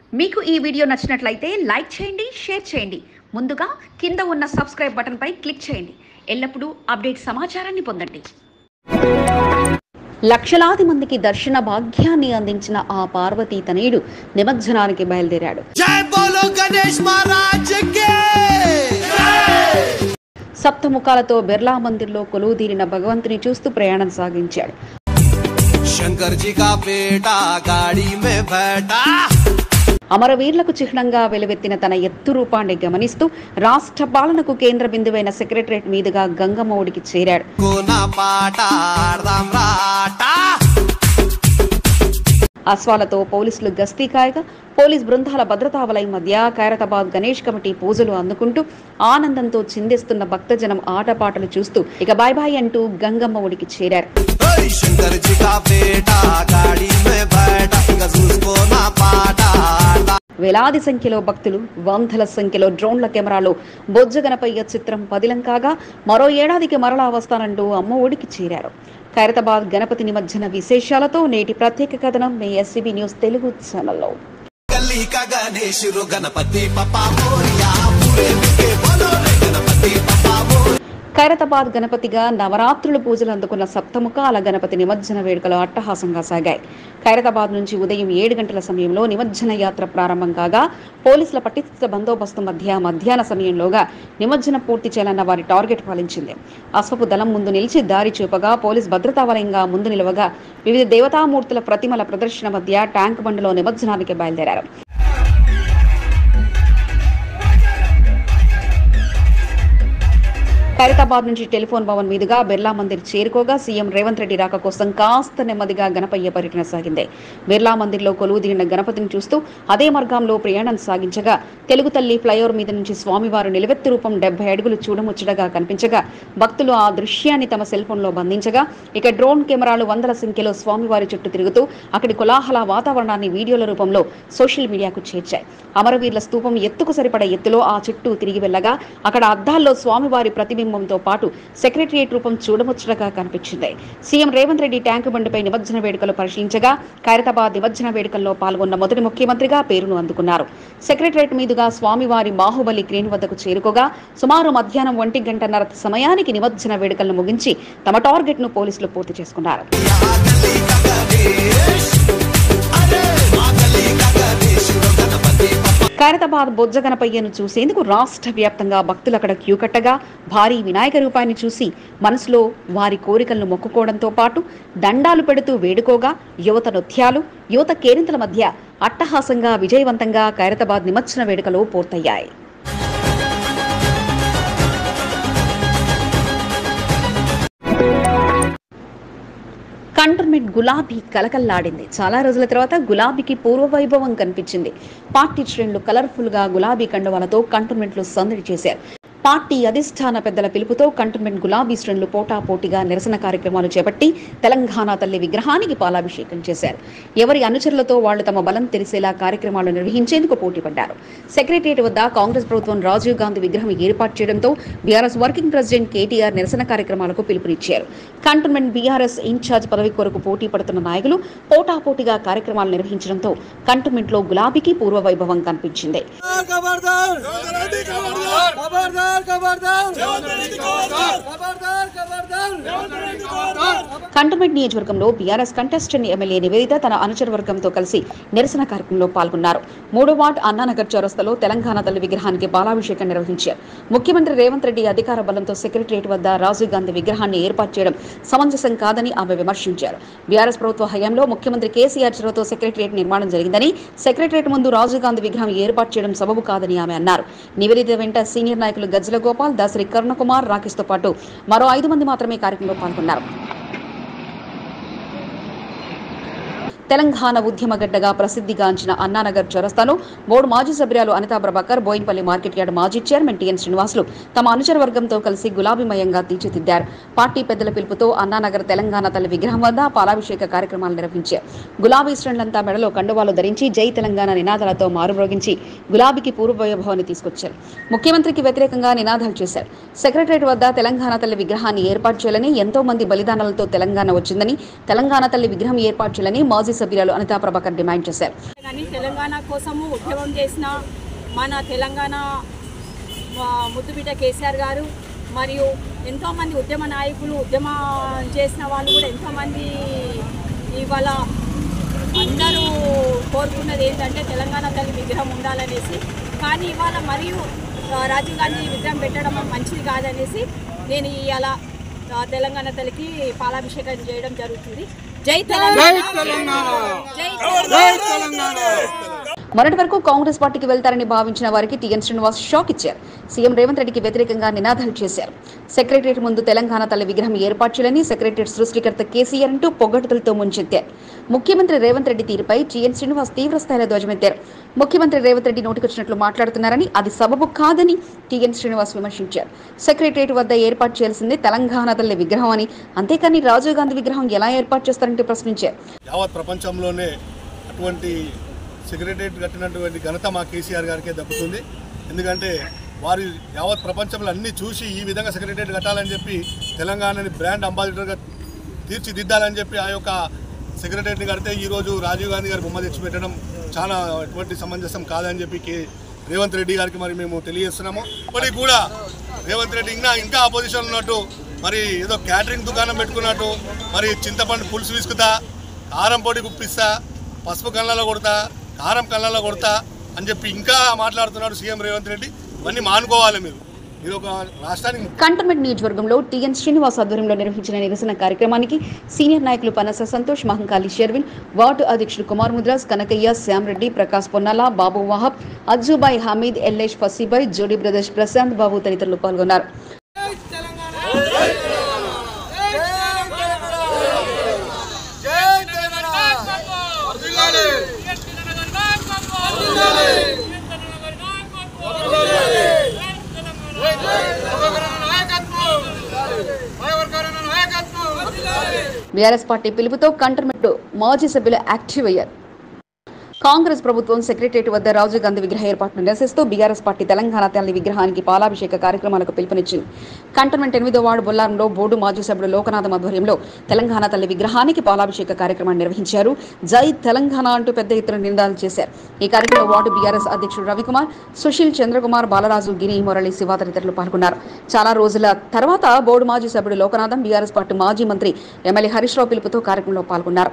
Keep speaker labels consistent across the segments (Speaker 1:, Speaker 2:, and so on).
Speaker 1: మీకు ఈ వీడియో నచ్చినట్లయితే లైక్ చేయండి షేర్ చేయండి ముందుగా కింద ఉన్న సబ్స్క్రైబ్ బటన్పై క్లిక్ చేయండి ఎల్లప్పుడూ అప్డేట్ సమాచారాన్ని పొందండి లక్షలాది మందికి దర్శన భాగ్యాన్ని అందించిన ఆ పార్వతీ తనయుడు నిమజ్జనానికి బయలుదేరాడు
Speaker 2: जय बोलो गणेश महाराज के
Speaker 1: సప్తముఖాలతో బిర్లా మందిర్లో కొలువుదీరిన భగవంతుని చూస్తూ ప్రయాణం సాగించాడు
Speaker 2: शंकर जी का बेटा गाड़ी में बैठा
Speaker 1: అమరవీరులకు చిహ్నంగా వెలువెత్తిన తన ఎత్తు రూపాన్ని గమనిస్తూ రాష్ట్ర పాలనకు కేంద్ర బిందువైన సెక్రటరేట్ మీదుగా గంగమ్మవుడికి చేరాడు
Speaker 2: कोना पाटा राम राटा
Speaker 1: అశ్వాలతో పోలీసులు గస్తీ కాయగా పోలీస్ బృందాల భద్రతా వలయం మధ్య ఖైరతాబాద్ గణేష్ కమిటీ పూజలు అందుకుంటూ ఆనందంతో చిందిస్తున్న భక్తజనం ఆటపాటలు చూస్తూ ఇక బాయ్ బాయ్ అంటూ గంగమ్మ ఒడికి చేరారు
Speaker 2: ओए शंकर जी का बेटा गाड़ी में बैठा गजूस कोना पाटा
Speaker 1: వేలాది సంఖ్యలో భక్తులు వందల సంఖ్యలో డ్రోన్ల కెమెరాలో బొజ్జగనపయ్య చిత్రం పదిలం కాగా మరో ఏడాదికి మరలా వస్తానంటూ అమ్మ ఒడికి చేరారు ఖైరతాబాద్ గణపతి నిమజ్జన విశేషాలతో నేటి ప్రత్యేక కథనం మీ ఎస్సీబీ న్యూస్ తెలుగు ఛానల్లో
Speaker 2: गली का गणेश रो गणपति पप्पा मोरिया पूरे के बोलो रे गणपति पप्पा मोरिया
Speaker 1: ఖైరతాబాద్ గణపతిగా నవరాత్రులు పూజలు అందుకున్న సప్తముఖాల గణపతి నిమజ్జన వేడుకలు అట్టహాసంగా సాగాయి ఖైరతాబాద్ నుంచి ఉదయం ఏడు గంటల సమయంలో నిమజ్జన యాత్ర ప్రారంభం కాగా పోలీసుల పటిష్ట బందోబస్తు మధ్య మధ్యాహ్న సమయంలోగా నిమజ్జనం పూర్తి చేయాలన్న వారి టార్గెట్ పాలించింది అశ్వపు దళం ముందు నిలిచి దారి చూపగా పోలీస్ భద్రతా వలయంగా ముందు నిలవగా వివిధ దేవతామూర్తుల ప్రతిమల ప్రదర్శన మధ్య ట్యాంక్ బండ్లో నిమజ్జనానికి బయలుదేరారు ఖైరతాబాద్ నుంచి టెలిఫోన్ భవన్ మీదుగా బిర్లా మందిర్ చేరుకోగా సీఎం రేవంత్ రెడ్డి రాక కోసం కాస్త నెమ్మదిగా గణపయ్య పర్యటన సాగింది బిర్లా మందిర్లో కొలువు దిగిన గణపతిని చూస్తూ అదే మార్గంలో ప్రయాణం సాగించగా తెలుగు తల్లి ఫ్లైఓవర్ మీద నుంచి స్వామివారు నిలవెత్తు రూపం డెబ్బై అడుగులు చూడముచ్చటగా కనిపించగా భక్తులు ఆ దృశ్యాన్ని తమ సెల్ ఫోన్లో బంధించగా ఇక డ్రోన్ కెమెరాలు వందల సంఖ్యలో స్వామివారి చుట్టూ తిరుగుతూ అక్కడి కోలాహల వాతావరణాన్ని వీడియోల రూపంలో సోషల్ మీడియాకు చేర్చాయి అమరవీరుల స్తూపం ఎత్తుకు సరిపడ ఎత్తులో ఆ చుట్టూ తిరిగి వెళ్ళగా అక్కడ అద్దాల్లో స్వామివారి ప్రతిబింబంతో పాటు సెక్రటరియట్ రూపం చూడముచ్చటగా కనిపించింది సీఎం రేవంత్ రెడ్డి ట్యాంకు బండిపై నిమజ్జన వేడుకలు పరిశీలించగా ఖైరతాబాద్ నిమజ్జన వేడుకల్లో పాల్గొన్న మొదటి ముఖ్యమంత్రిగా పేరును అందుకున్నారు సెక్రటరియట్ మీదుగా స్వామివారి బాహుబలి క్రేన్ వద్దకు చేరుకోగా సుమారు మధ్యాహ్నం ఒంటి గంటన్నర సమయానికి నిమజ్జన వేడుకలను ముగించి తమ టార్గెట్ ను పోలీసులు పూర్తి చేసుకున్నారు
Speaker 2: गली का गणेश अरे माँ गली का गणेश रो गणपति पप्पा
Speaker 1: ఖైరతాబాద్ బొజ్జ గణపయ్యను చూసేందుకు రాష్ట్ర వ్యాప్తంగా భక్తులు అక్కడ క్యూ కట్టగా భారీ వినాయక రూపాన్ని చూసి మనసులో వారి కోరికలను మొక్కుకోవడంతో పాటు దండాలు పెడుతూ వేడుకోగా యువత నృత్యాలు యువత కేరింతల మధ్య అట్టహాసంగా విజయవంతంగా ఖైరతాబాద్ నిమజ్జన వేడుకలు పూర్తయ్యాయి కంటోన్మెంట్ గులాబీ కలకల్లాడింది చాలా రోజుల తర్వాత గులాబీకి పూర్వ వైభవం కనిపించింది పార్టీ శ్రేణులు కలర్ఫుల్ గా గులాబీ కండువాలతో కంటోన్మెంట్ లో సందడి చేశారు పార్టీ అధిష్టాన పెద్దల పిలుపుతో కంటోన్మెంట్ గులాబీ శ్రేణులు పోటాపోటీగా నిరసన కార్యక్రమాలు చేపట్టి తెలంగాణ తల్లి విగ్రహానికి పాలాభిషేకం చేశారు ఎవరి అనుచరులతో వాళ్లు తమ బలం తెలిసేలా కార్యక్రమాలు నిర్వహించేందుకు పోటీ పడ్డారు సెక్రటరియట్ వద్ద కాంగ్రెస్ ప్రభుత్వం రాజీవ్ గాంధీ విగ్రహం ఏర్పాటు చేయడంతో బీఆర్ఎస్ వర్కింగ్ ప్రెసిడెంట్ కేటీఆర్ నిరసన కార్యక్రమాలకు పిలుపునిచ్చారు కంటోన్మెంట్ బీఆర్ఎస్ ఇన్ఛార్జ్ పదవి కొరకు పోటీ పడుతున్న నాయకులు పోటాపోటీగా కార్యక్రమాలు నిర్వహించడంతో కంటోన్మెంట్ లో గులాబీకి పూర్వ వైభవం కనిపించింది
Speaker 2: खबरदार खबरदार खबरदार खबरदार खबरदार
Speaker 1: కంటోన్మెంట్ నియోజకవర్గంలో బీఆర్ఎస్ కంటెస్టెంట్ ఎమ్మెల్యే నివేదిత తన అనుచర వర్గంతో కలిసి నిరసన కార్యక్రమంలో పాల్గొన్నారు మూడో వార్డ్ అన్నానగర్ చౌరస్తాలో తెలంగాణ తల్లి విగ్రహానికి బాలాభిషేకం నిర్వహించారు ముఖ్యమంత్రి రేవంత్ రెడ్డి అధికార బలంతో సెక్రటరియట్ వద్ద రాజీవ్ గాంధీ విగ్రహాన్ని ఏర్పాటు చేయడం సమంజసం కాదని ఆమె విమర్శించారు బీఆర్ఎస్ ప్రభుత్వ హయాంలో ముఖ్యమంత్రి కేసీఆర్ చొరవతో సెక్రటరియట్ నిర్మాణం జరిగిందని సెక్రటరియట్ ముందు రాజీవ్ గాంధీ విగ్రహం ఏర్పాటు చేయడం సబబు కాదని ఆమె అన్నారు నివేదిత వెంట సీనియర్ నాయకులు గజ్జల గోపాల్ దాసరి కరుణకుమార్ రాకేష్ తో పాటు మరో ఐదు మంది మాత్రమే కార్యక్రమంలో పాల్గొన్నారు తెలంగాణ ఉద్యమగడ్డగా ప్రసిద్ధిగాంచిన అన్నానగర్ చౌరస్తాలో బోర్డు మాజీ సభ్యురాలు అనితా ప్రభాకర్ బోయిన్పల్లి మార్కెట్ యార్డ్ మాజీ చైర్మన్ టిఎన్ శ్రీనివాసులు తమ అనుచర వర్గంతో కలిసి గులాబీమయంగా తీర్చిదిద్దారు పార్టీ పెద్దల పిలుపుతో అన్నానగర్ తెలంగాణ తల్లి విగ్రహం వద్ద పాలాభిషేక కార్యక్రమాలు నిర్వహించారు గులాబీ శ్రేణులంతా మెడలో కండువాలు ధరించి జై తెలంగాణ నినాదాలతో మారుమ్రోగించి గులాబీకి పూర్వవైభవాన్ని తీసుకొచ్చారు ముఖ్యమంత్రికి వ్యతిరేకంగా నినాదాలు చేశారు సెక్రటరేట్ వద్ద తెలంగాణ తల్లి విగ్రహాన్ని ఏర్పాటు చేయాలని ఎంతో మంది బలిదానాలతో తెలంగాణ వచ్చిందని తెలంగాణ తల్లి విగ్రహం ఏర్పాటు చేయాలని మాజీ సభ్యురాలు అనితా ప్రభాకర్ డిమాండ్ చేశారు
Speaker 3: కానీ తెలంగాణ కోసము ఉద్యమం చేసిన మన తెలంగాణ ఆ, ముద్దుబిడ్డ కేసీఆర్ గారు మరియు ఎంతోమంది ఉద్యమ నాయకులు ఉద్యమం చేసిన వాళ్ళు కూడా ఎంతోమంది ఇవాళ అందరూ కోరుకున్నది ఏంటంటే తెలంగాణ తల్లి విగ్రహం ఉండాలనేసి కానీ ఇవాళ మరియు ఆ, రాజీవ్ గాంధీ విగ్రహం పెట్టడం మంచిది కాదనేసి నేను ఇవాళ ఆ, తెలంగాణ తల్లికి పాలాభిషేకం చేయడం జరుగుతుంది జై తెలంగాణ జై తెలంగాణ
Speaker 1: మొన్నటి వరకు కాంగ్రెస్ పార్టీకి వెళ్తారని భావించిన వారికి టీఎన్ శ్రీనివాస్ షాక్ ఇచ్చారు సీఎం రేవంత్ రెడ్డికి వ్యతిరేకంగా నినాదాలు చేశారు సెక్రటరియట్ ముందు తెలంగాణ తల్లి విగ్రహం ఏర్పాటు చేయాలని సెక్రటరియట్ సృష్టికర్త కేసీఆర్ అంటూ పొగడ్తలతో ముంచెత్తారు ముఖ్యమంత్రి రేవంత్ రెడ్డి తీరుపై టీఎన్ శ్రీనివాస్ తీవ్ర స్థాయిలో ధ్వజమెత్తారు ముఖ్యమంత్రి రేవంత్ రెడ్డి నోటికొచ్చినట్లు మాట్లాడుతున్నారని అది సబబు కాదని టీఎన్ శ్రీనివాస్ విమర్శించారు సెక్రటరియట్ వద్ద ఏర్పాటు చేయాల్సింది తెలంగాణ తల్లి విగ్రహం అని అంతేకాని రాజీవ్ గాంధీ విగ్రహం ఎలా ఏర్పాటు చేస్తారంటూ ప్రశ్నించారు
Speaker 4: యావత్ ప్రపంచంలోనే అటువంటి సెక్రటరియట్ కట్టినటువంటి ఘనత మా కేసీఆర్ గారికే దక్కుతుంది ఎందుకంటే వారి యావత్ ప్రపంచంలో అన్ని చూసి ఈ విధంగా సెక్రటరియట్ కట్టాలని చెప్పి తెలంగాణని బ్రాండ్ అంబాసిడర్గా తీర్చిదిద్దాలని చెప్పి ఆ యొక్క సెక్రటరియట్ని కడితే ఈరోజు రాజీవ్ గాంధీ గారి బొమ్మ తెచ్చి పెట్టడం చాలా ఎటువంటి సమంజసం కాదని చెప్పి కే రేవంత్ రెడ్డి గారికి మరి మేము తెలియజేస్తున్నాము ఇప్పటికి కూడా రేవంత్ రెడ్డి ఇంకా ఇంకా ఆపోజిషన్ ఉన్నట్టు మరి ఏదో క్యాటరింగ్ దుకాణం పెట్టుకున్నట్టు మరి చింతపండు పులుసు విసుకుతా కారం పొడి గుప్పిస్తా పసుపు కళ్ళలో కొడతా కారం కళ్ళలో కొడతా అని చెప్పి ఇంకా మాట్లాడుతున్నాడు సీఎం రేవంత్ రెడ్డి ఇవన్నీ మానుకోవాలి మీరు మీరు ఒక రాష్ట్రానికి
Speaker 1: కంటోన్మెంట్ నియోజకవర్గంలో టీఎన్ శ్రీనివాస్ ఆధ్వర్యంలో నిర్వహించిన నిరసన కార్యక్రమానికి సీనియర్ నాయకులు పనస సంతోష్ మహంకాళి షెర్విన్ వార్డు అధ్యక్షుడు కుమార్ ముద్రాస్ కనకయ్య శ్యామ్ రెడ్డి ప్రకాశ్ పొన్నాల బాబు వాహబ్ అజ్జుబాయ్ హమీద్ ఎల్లేష్ ఫసీబాయ్ జోడీ బ్రదర్స్ ప్రశాంత్ బాబు తదితరులు పాల్గొన్నారు బీఆర్ఎస్ పార్టీ పిలుపుతో కంటోన్మెంట్ మాజీ సభ్యులు యాక్టివ్ అయ్యారు కాంగ్రెస్ ప్రభుత్వం సెక్రటరియట్ వద్ద రాజీవ్ గాంధీ విగ్రహ ఏర్పాటును నిరసిస్తూ బీఆర్ఎస్ పార్టీ తెలంగాణ తల్లి విగ్రహానికి పాలాభిషేక కార్యక్రమాలకు పిలుపునిచ్చింది కంటోన్మెంట్ ఎనిమిదో వార్డు బొల్లారంలో బోర్డు మాజీ సభ్యుడు లోకనాథం ఆధ్వర్యంలో తెలంగాణ తల్లి విగ్రహానికి పాలాభిషేక కార్యక్రమాన్ని నిర్వహించారు జై తెలంగాణ అంటూ పెద్ద ఎత్తున నినాదాలు చేశారు ఈ కార్యక్రమంలో వార్డు బీఆర్ఎస్ అధ్యక్షుడు రవికుమార్ సుశీల్ చంద్రకుమార్ బాలరాజు గిరి మురళి శివ తదితరులు పాల్గొన్నారు చాలా రోజుల తర్వాత బోర్డు మాజీ సభ్యుడు లోకనాథం బీఆర్ఎస్ పార్టీ మాజీ మంత్రి ఎమ్మెల్యే హరీష్ రావు పిలుపుతో కార్యక్రమంలో పాల్గొన్నారు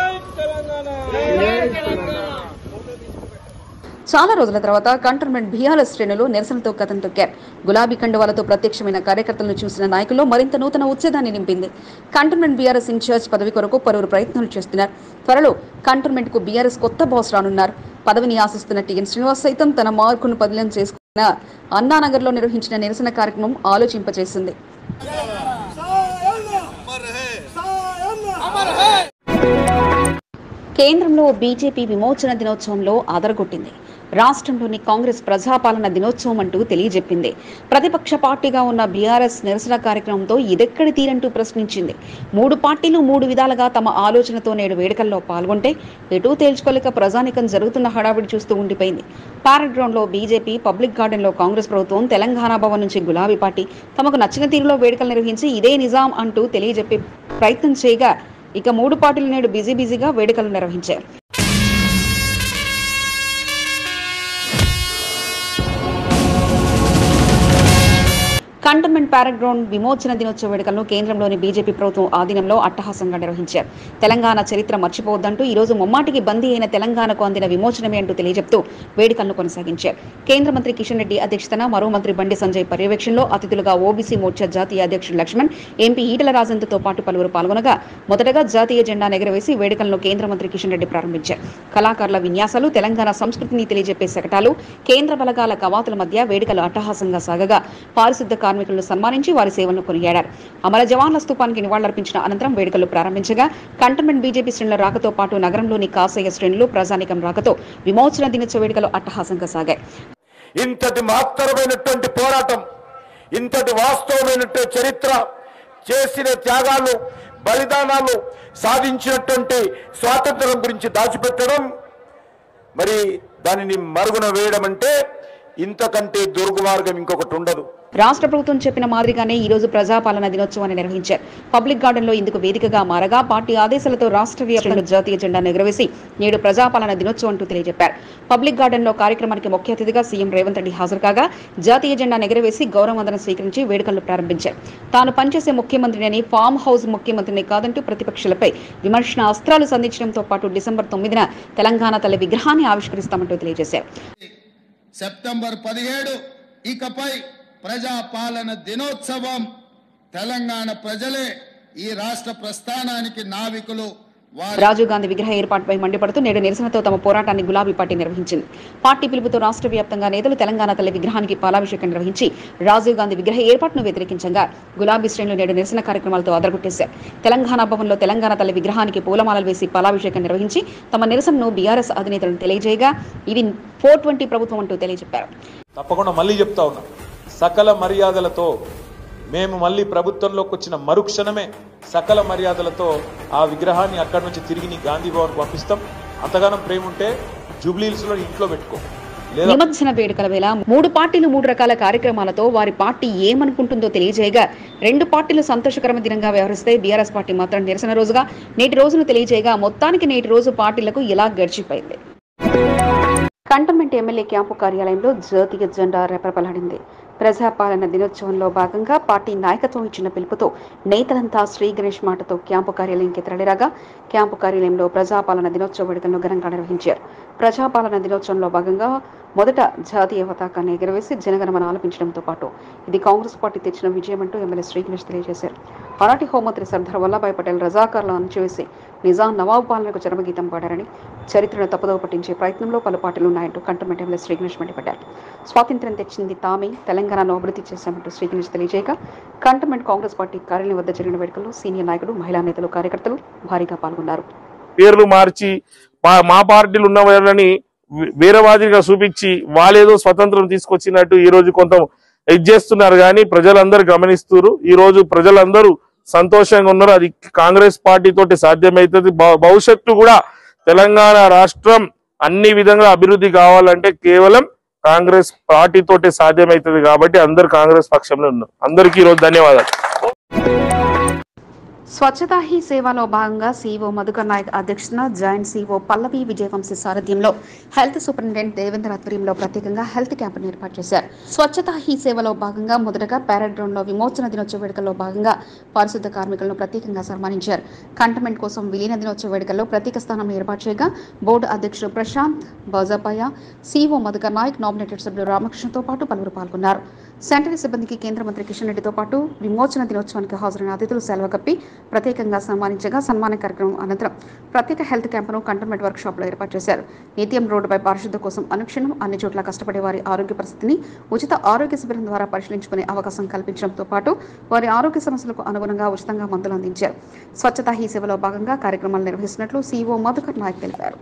Speaker 1: చాలా రోజుల తర్వాత కంటోన్మెంట్ బీఆర్ఎస్ శ్రేణులు నిరసనతో కథం తొక్కారు గులాబీ కండువాలతో ప్రత్యక్షమైన కార్యకర్తలను చూసిన నాయకుల్లో మరింత నూతన ఉత్సాహాన్ని నింపింది కంటోన్మెంట్ బీఆర్ఎస్ ఇన్ఛార్జ్ పదవి కొరకు పలువురు ప్రయత్నాలు చేస్తున్నారు త్వరలో కంటోన్మెంట్ కు బీఆర్ఎస్ కొత్త బాస్ రానున్నారు పదవిని ఆశిస్తున్న టీఎన్ శ్రీనివాస్ సైతం తన మార్కును పదిలం చేసుకున్న అన్నానగర్లో నిర్వహించిన నిరసన కార్యక్రమం ఆలోచింపచేసింది కేంద్రంలో బీజేపీ విమోచన దినోత్సవంలో అదరగొట్టింది రాష్ట్రంలోని కాంగ్రెస్ ప్రజాపాలన దినోత్సవం అంటూ తెలియజెప్పింది ప్రతిపక్ష పార్టీగా ఉన్న బీఆర్ఎస్ నిరసన కార్యక్రమంతో ఇదెక్కడి తీరంటూ ప్రశ్నించింది మూడు పార్టీలు మూడు విధాలుగా తమ ఆలోచనతో నేడు వేడుకల్లో పాల్గొంటే ఎటూ తేల్చుకోలేక ప్రజానికం జరుగుతున్న హడావిడి చూస్తూ ఉండిపోయింది పారెడ్ గ్రౌండ్ లో బీజేపీ పబ్లిక్ గార్డెన్ లో కాంగ్రెస్ ప్రభుత్వం తెలంగాణ భవన్ నుంచి గులాబీ పార్టీ తమకు నచ్చిన తీరులో వేడుకలు నిర్వహించి ఇదే నిజాం అంటూ తెలియజెప్పే ప్రయత్నం చేయగా ఇక మూడు పార్టీలు నేడు బిజీ బిజీగా వేడుకలు నిర్వహించారు కంటోన్మెంట్ ప్యారెడ్ గ్రౌండ్ విమోచన దినోత్సవ వేడుకలను కేంద్రంలోని బీజేపీ ప్రభుత్వం ఆధీనంలో అట్టహాసంగా నిర్వహించారు తెలంగాణ చరిత్ర మర్చిపోవద్దంటూ ఈ రోజు ముమ్మాటికి బందీ అయిన తెలంగాణకు అందిన విమోచనమే అంటూ తెలియజెప్తూ వేడుకలను కొనసాగించారు కేంద్ర మంత్రి కిషన్ రెడ్డి అధ్యక్షతన మరో మంత్రి బండి సంజయ్ పర్యవేక్షణలో అతిథులుగా ఓబీసీ మోర్చా జాతీయ అధ్యక్షుడు లక్ష్మణ్ ఎంపీ ఈటల రాజంతతో పాటు పలువురు పాల్గొనగా మొదటగా జాతీయ జెండా ఎగరవేసి వేడుకలను కేంద్ర మంత్రి కిషన్ రెడ్డి ప్రారంభించారు కళాకారుల విన్యాసాలు తెలంగాణ సంస్కృతిని తెలియజెప్పే శకటాలు కేంద్ర బలగాల కవాతుల మధ్య వేడుకలు అట్టహాసంగా సాగగా పారిశుద్ధ కార్మికులను సన్మానించి వారి సేవలను కొనియాడారు అమర జవాన్ల స్తూపానికి నివాళులర్పించిన అనంతరం వేడుకలు ప్రారంభించగా కంటోన్మెంట్ బీజేపీ శ్రేణుల రాకతో పాటు నగరంలోని కాసయ్య శ్రేణులు ప్రజానికం రాకతో విమోచన దినోత్సవ వేడుకలు అట్టహాసంగా సాగాయి
Speaker 5: ఇంతటి మహత్తరమైనటువంటి పోరాటం ఇంతటి వాస్తవమైనటువంటి చరిత్ర చేసిన త్యాగాలు బలిదానాలు సాధించినటువంటి స్వాతంత్రం గురించి దాచిపెట్టడం మరి దానిని మరుగున వేయడం అంటే ఇంతకంటే దుర్గమార్గం ఇంకొకటి ఉండదు
Speaker 1: రాష్ట్ర ప్రభుత్వం చెప్పిన మాదిరిగానే ఈ రోజు ప్రజాపాలన దినోత్సవాన్ని నిర్వహించారు పబ్లిక్ గార్డెన్ లో ఇందుకు వేదికగా మారగా పార్టీ ఆదేశాలతో రాష్ట్ర వ్యాప్తంగా జాతీయ జెండాను ఎగురవేసి నేడు ప్రజాపాలన దినోత్సవం అంటూ తెలియజెప్పారు పబ్లిక్ గార్డెన్ లో కార్యక్రమానికి ముఖ్య అతిథిగా సీఎం రేవంత్ రెడ్డి హాజరు కాగా జాతీయ జెండాను ఎగురవేసి గౌరవవందనం స్వీకరించి వేడుకలను ప్రారంభించారు తాను పనిచేసే ముఖ్యమంత్రిని ఫామ్ హౌస్ ముఖ్యమంత్రిని కాదంటూ ప్రతిపక్షాలపై విమర్శన అస్త్రాలు సంధించడంతో పాటు డిసెంబర్ తొమ్మిదిన తెలంగాణ తల్లి విగ్రహాన్ని ఆవిష్కరిస్తామంటూ తెలియజేశారు
Speaker 6: సెప్టెంబర్ పదిహేడు ఇకపై ప్రజా పాలన దినోత్సవం తెలంగాణ ప్రజలే ఈ రాష్ట్ర ప్రస్థానానికి నావికులు వారి
Speaker 1: రాజీవ్ గాంధీ విగ్రహ ఏర్పాటుపై మండిపడుతూ నేడు నిరసనతో తమ పోరాటాన్ని గులాబీ పార్టీ నిర్వహించింది పార్టీ పిలుపుతో రాష్ట్ర వ్యాప్తంగా నేతలు తెలంగాణ తల్లి విగ్రహానికి పాలాభిషేకం నిర్వహించి రాజీవ్ గాంధీ విగ్రహ ఏర్పాటును వ్యతిరేకించగా గులాబీ శ్రేణులు నేడు నిరసన కార్యక్రమాలతో అదరగొట్టేశారు తెలంగాణ భవన్లో తెలంగాణ తల్లి విగ్రహానికి పూలమాలలు వేసి పాలాభిషేకం నిర్వహించి తమ నిరసనను బీఆర్ఎస్ అధినేతలను తెలియజేయగా ఇది ఫోర్ ట్వంటీ ప్రభుత్వం అంటూ తెలియజెప్పారు
Speaker 7: తప్పకుండా మళ్ళీ చెప్తా ఉన్నా సకల మర్యాదలతో మేము మళ్ళీ ప్రభుత్వంలోకి వచ్చిన మరుక్షణమే సకల మర్యాదలతో ఆ విగ్రహాన్ని అక్కడి నుంచి తిరిగి నీ గాంధీ భవన్కి పంపిస్తాం అంతగానం ప్రేమ ఉంటే జూబ్లీహిల్స్లో ఇంట్లో పెట్టుకో లేదా
Speaker 1: నిమజ్జన వేడుకల వేళ మూడు పార్టీలు మూడు రకాల కార్యక్రమాలతో వారి పార్టీ ఏమనుకుంటుందో తెలియజేయగా రెండు పార్టీలు సంతోషకరమైన దినంగా వ్యవహరిస్తే బీఆర్ఎస్ పార్టీ మాత్రం నిరసన రోజుగా నేటి రోజును తెలియజేయగా మొత్తానికి నేటి రోజు పార్టీలకు ఇలా గడిచిపోయింది కంటోన్మెంట్ ఎమ్మెల్యే క్యాంపు కార్యాలయంలో జాతీయ జెండా రెపరెపలాడింది ప్రజాపాలన దినోత్సవంలో భాగంగా పార్టీ నాయకత్వం ఇచ్చిన పిలుపుతో నేతలంతా శ్రీ గణేష్ మాటతో క్యాంపు కార్యాలయంకి తరలిరాగా క్యాంపు కార్యాలయంలో ప్రజాపాలన దినోత్సవ వేడుకలను ఘనంగా నిర్వహించారు ప్రజాపాలన దినోత్సవంలో భాగంగా మొదట జాతీయ పతాకాన్ని ఎగురవేసి జనగణమన ఆలపించడంతో పాటు ఇది కాంగ్రెస్ పార్టీ తెచ్చిన విజయమంటూ ఎమ్మెల్యే శ్రీ గణేష్ తెలియజేశారు ఆనాటి హోంమంత్రి సర్దార్ వల్లభాయ్ పటేల్ రజాకార్లను అణచివేసి నిజాం నవాబు పాలనకు చరమగీతం పాడారని చరిత్రను తప్పుదోవ పట్టించే ప్రయత్నంలో పలు పార్టీలు ఉన్నాయంటూ కంటోన్మెంట్ ఎమ్మెల్యే శ్రీ గణేష్ మండిపడ్డారు స్వాతంత్ర్యం తెచ్చింది తామే తెలంగాణను అభివృద్ధి చేశామంటూ శ్రీ గణేష్ తెలియజేయగా కంటోన్మెంట్ కాంగ్రెస్ పార్టీ కార్యాలయం వద్ద జరిగిన వేడుకల్లో సీనియర్ నాయకుడు మహిళా నేతలు కార్యకర్తలు భారీగా పాల్గొన్నారు
Speaker 8: పేర్లు మార్చి మా మా పార్టీలు ఉన్న వాళ్ళని వే- వేరే వాదిగా చూపించి వాళ్ళేదో స్వతంత్రం తీసుకొచ్చినట్టు ఈ రోజు కొంత ఇది చేస్తున్నారు కానీ ప్రజలందరూ గమనిస్తున్నారు ఈ రోజు ప్రజలందరూ సంతోషంగా ఉన్నారు అది కాంగ్రెస్ పార్టీ తోటి సాధ్యమవుతుంది భ- భవిష్యత్తు కూడా తెలంగాణ రాష్ట్రం అన్ని విధంగా అభివృద్ధి కావాలంటే కేవలం కాంగ్రెస్ పార్టీ తోటి సాధ్యమవుతుంది కాబట్టి అందరు కాంగ్రెస్ పక్షంలో ఉన్నారు అందరికీ ఈ రోజు ధన్యవాదాలు
Speaker 1: స్వచ్ఛతా హీ సేవలో భాగంగా సీఓ మధుకర్ నాయక్ అధ్యక్షతన జాయింట్ సీఓ పల్లవి విజయవంశీ సారథ్యంలో హెల్త్ సూపరింటెండెంట్ దేవేంద్ర ఆధ్వర్యంలో ప్రత్యేకంగా హెల్త్ క్యాంపును ఏర్పాటు చేశారు స్వచ్ఛతా హీ సేవలో భాగంగా మొదటగా పారాడ్రోన్ లో విమోచన దినోత్సవ వేడుకల్లో భాగంగా పారిశుద్ధ కార్మికులను ప్రత్యేకంగా సన్మానించారు కంటమెంట్ కోసం విలీన దినోత్సవ వేడుకల్లో ప్రత్యేక స్థానం ఏర్పాటు చేయగా బోర్డు అధ్యక్షుడు ప్రశాంత్ బాజాపాయ సీఓ మధుకర్ నాయక్ నామినేటెడ్ సభ్యులు రామకృష్ణతో పాటు పలువురు పాల్గొన్నారు శానిటరీ సిబ్బందికి కేంద్ర మంత్రి కిషన్ రెడ్డితో పాటు విమోచన దినోత్సవానికి హాజరైన అతిథులు సెలవు కప్పి ప్రత్యేకంగా సన్మానించగా సన్మాన కార్యక్రమం అనంతరం ప్రత్యేక హెల్త్ క్యాంపును కంటోన్మెంట్ వర్క్ షాప్ లో ఏర్పాటు చేశారు నిత్యం రోడ్డుపై పారిశుద్ధ కోసం అనుక్షణం అన్ని చోట్ల కష్టపడే వారి ఆరోగ్య పరిస్థితిని ఉచిత ఆరోగ్య శిబిరం ద్వారా పరిశీలించుకునే అవకాశం కల్పించడంతో పాటు వారి ఆరోగ్య సమస్యలకు అనుగుణంగా ఉచితంగా మందులు అందించారు స్వచ్ఛతా హీ సేవలో భాగంగా కార్యక్రమాలు నిర్వహిస్తున్నట్లు సీఓ మధుకర్ నాయక్ తెలిపారు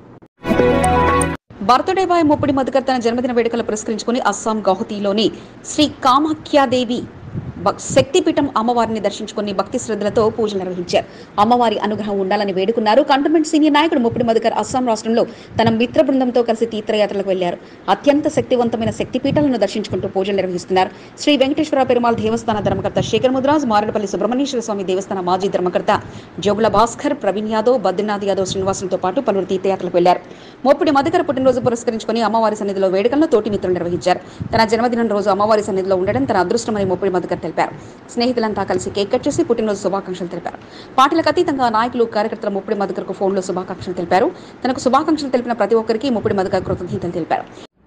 Speaker 1: బర్త్డే బాయ్ ముప్పిడి మధుకర్ తన జన్మదిన వేడుకలు పురస్కరించుకుని అస్సాం గౌహతిలోని శ్రీ కామాఖ్యాదేవి భక్- శక్తిపీఠం అమ్మవారిని దర్శించుకుని భక్తి శ్రద్ధలతో పూజలు నిర్వహించారు అమ్మవారి అనుగ్రహం ఉండాలని వేడుకున్నారు కంటోన్మెంట్ సీనియర్ నాయకుడు ముప్పిడి మధుకర్ అస్సాం రాష్ట్రంలో తన మిత్ర బృందంతో కలిసి తీర్థయాత్రలకు వెళ్లారు అత్యంత శక్తివంతమైన శక్తిపీఠాలను దర్శించుకుంటూ పూజలు నిర్వహిస్తున్నారు శ్రీ వెంకటేశ్వర పెరుమాల్ దేవస్థాన ధర్మకర్త శేఖర్ ముద్రాజ్ మారేడుపల్లి సుబ్రహ్మణ్యేశ్వర స్వామి దేవస్థాన మాజీ ధర్మకర్త జోగుల భాస్కర్ ప్రవీణ్ యాదవ్ బద్రీనాథ్ యాదవ్ శ్రీనివాసులతో పాటు పలువురు తీర్థయాత్రలకు వెళ్లారు మోపిడి మధుకర్ పుట్టినరోజు పురస్కరించుకుని అమ్మవారి సన్నిధిలో వేడుకలను తోటి మిత్రులు నిర్వహించారు తన జన్మదినం రోజు అమ్మవారి సన్నిధిలో ఉండడం తన అదృష్టమని మోపిడి మధుకర్ తెలిపారు స్నేహితులంతా కలిసి కేక్ కట్ చేసి పుట్టినరోజు శుభాకాంక్షలు తెలిపారు పార్టీలకు అతీతంగా నాయకులు కార్యకర్తలు ముప్పిడి మధుకర్కు ఫోన్లో శుభాకాంక్షలు తెలిపారు తనకు శుభాకాంక్షలు తెలిపిన ప్రతి ఒక్కరికి ముప్పిడి మధుకర్ కృతజ్ఞతలు తెలిపారు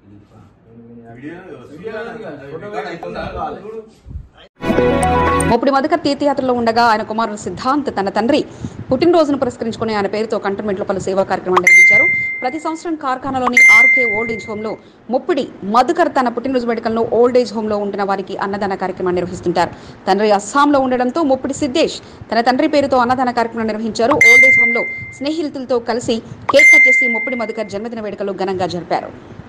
Speaker 1: ముప్పుడు మధుకర్ తీర్థయాత్రలో ఉండగా ఆయన కుమారుడు సిద్ధాంత్ తన తండ్రి పుట్టినరోజును పురస్కరించుకుని ఆయన పేరుతో కంటోన్మెంట్లో పలు సేవా కార్యక్రమాలు నిర్వహించారు ప్రతి సంవత్సరం కార్ఖానాలోని ఆర్కే ఓల్డ్ ఏజ్ హోమ్ లో ముప్పిడి మధుకర్ తన పుట్టినరోజు వేడుకలను ఓల్డ్ ఏజ్ హోమ్ లో ఉంటున్న వారికి అన్నదాన కార్యక్రమాన్ని నిర్వహిస్తుంటారు తండ్రి అస్సాంలో ఉండడంతో ముప్పిడి సిద్ధేష్ తన తండ్రి పేరుతో అన్నదాన కార్యక్రమం నిర్వహించారు ఓల్డ్ ఏజ్ హోమ్ లో స్నేహితులతో కలిసి కేక్ కట్ చేసి ముప్పిడి మధుకర్ జన్మదిన వేడుకలు ఘనంగా జరిపారు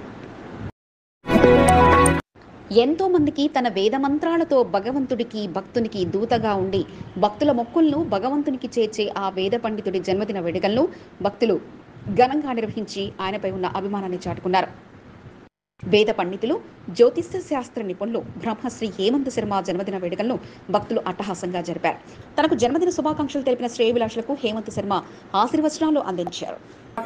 Speaker 1: ఎంతో మందికి తన వేద మంత్రాలతో భగవంతుడికి భక్తునికి దూతగా ఉండి భక్తుల మొక్కులను భగవంతునికి చేర్చే ఆ వేద పండితుడి జన్మదిన వేడుకలను భక్తులు ఘనంగా నిర్వహించి ఆయనపై ఉన్న అభిమానాన్ని చాటుకున్నారు వేద పండితులు జ్యోతిష్య శాస్త్ర నిపుణులు బ్రహ్మశ్రీ హేమంత్ శర్మ జన్మదిన వేడుకలను భక్తులు అట్టహాసంగా జరిపారు తనకు జన్మదిన శుభాకాంక్షలు తెలిపిన శ్రేయభిలాషులకు హేమంత్ శర్మ ఆశీర్వచనాలు అందించారు